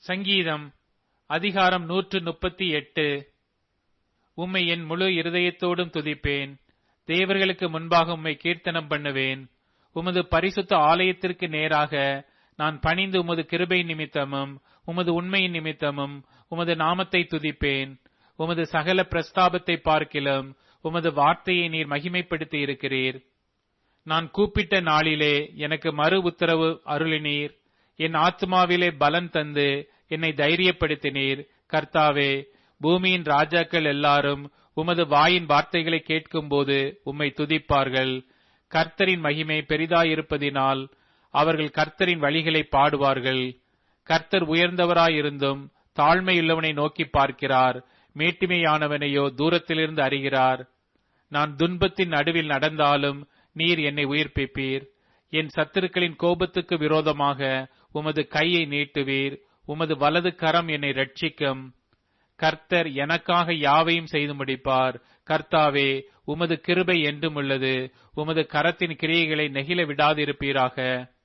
சங்கீதம் அதிகாரம் நூற்று முப்பத்தி எட்டு உம்மை என் முழு இருதயத்தோடும் துதிப்பேன் தேவர்களுக்கு முன்பாக உம்மை கீர்த்தனம் பண்ணுவேன் உமது பரிசுத்த ஆலயத்திற்கு நேராக நான் பணிந்து உமது கிருபை நிமித்தமும் உமது உண்மையின் நிமித்தமும் உமது நாமத்தை துதிப்பேன் உமது சகல பிரஸ்தாபத்தை பார்க்கிலும் உமது வார்த்தையை நீர் மகிமைப்படுத்தி இருக்கிறீர் நான் கூப்பிட்ட நாளிலே எனக்கு மறு உத்தரவு அருளினீர் என் ஆத்மாவிலே பலன் தந்து என்னை தைரியப்படுத்தினீர் கர்த்தாவே பூமியின் ராஜாக்கள் எல்லாரும் உமது வாயின் வார்த்தைகளை கேட்கும்போது உம்மை துதிப்பார்கள் கர்த்தரின் மகிமை பெரிதாயிருப்பதினால் அவர்கள் கர்த்தரின் வழிகளை பாடுவார்கள் கர்த்தர் உயர்ந்தவராயிருந்தும் தாழ்மையுள்ளவனை நோக்கி பார்க்கிறார் மேட்டிமையானவனையோ தூரத்திலிருந்து அறிகிறார் நான் துன்பத்தின் நடுவில் நடந்தாலும் நீர் என்னை உயிர்ப்பிப்பீர் என் சத்துருக்களின் கோபத்துக்கு விரோதமாக உமது கையை நீட்டுவீர் உமது வலது கரம் என்னை ரட்சிக்கும் கர்த்தர் எனக்காக யாவையும் செய்து முடிப்பார் கர்த்தாவே உமது கிருபை என்றும் உள்ளது உமது கரத்தின் கிரியைகளை நெகிழ விடாதிருப்பீராக